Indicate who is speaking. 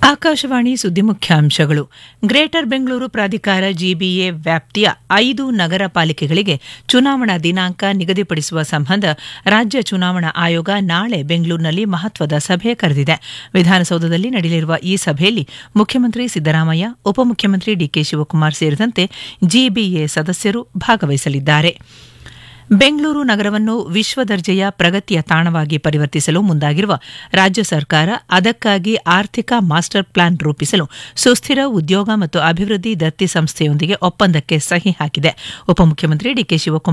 Speaker 1: ಆಕಾಶವಾಣಿ ಸುದ್ದಿ ಮುಖ್ಯಾಂಶಗಳು ಗ್ರೇಟರ್ ಬೆಂಗಳೂರು ಪ್ರಾಧಿಕಾರ ಜಿಬಿಎ ವ್ಯಾಪ್ತಿಯ ಐದು ನಗರ ಪಾಲಿಕೆಗಳಿಗೆ ಚುನಾವಣಾ ದಿನಾಂಕ ನಿಗದಿಪಡಿಸುವ ಸಂಬಂಧ ರಾಜ್ಯ ಚುನಾವಣಾ ಆಯೋಗ ನಾಳೆ ಬೆಂಗಳೂರಿನಲ್ಲಿ ಮಹತ್ವದ ಸಭೆ ಕರೆದಿದೆ ವಿಧಾನಸೌಧದಲ್ಲಿ ನಡೆಯಲಿರುವ ಈ ಸಭೆಯಲ್ಲಿ ಮುಖ್ಯಮಂತ್ರಿ ಸಿದ್ದರಾಮಯ್ಯ ಉಪಮುಖ್ಯಮಂತ್ರಿ ಡಿಕೆ ಶಿವಕುಮಾರ್ ಸೇರಿದಂತೆ ಜಿಬಿಎ ಸದಸ್ಯರು ಭಾಗವಹಿಸಲಿದ್ದಾರೆ ಬೆಂಗಳೂರು ನಗರವನ್ನು ವಿಶ್ವ ದರ್ಜೆಯ ಪ್ರಗತಿಯ ತಾಣವಾಗಿ ಪರಿವರ್ತಿಸಲು ಮುಂದಾಗಿರುವ ರಾಜ್ಯ ಸರ್ಕಾರ ಅದಕ್ಕಾಗಿ ಆರ್ಥಿಕ ಮಾಸ್ಟರ್ ಪ್ಲಾನ್ ರೂಪಿಸಲು ಸುಸ್ಥಿರ ಉದ್ಯೋಗ ಮತ್ತು ಅಭಿವೃದ್ಧಿ ದತ್ತಿ ಸಂಸ್ಥೆಯೊಂದಿಗೆ ಒಪ್ಪಂದಕ್ಕೆ ಸಹಿ ಹಾಕಿದೆ ಉಪಮುಖ್ಯಮಂತ್ರಿ ಡಿಕೆ ಶಿವಕುಮಾರ್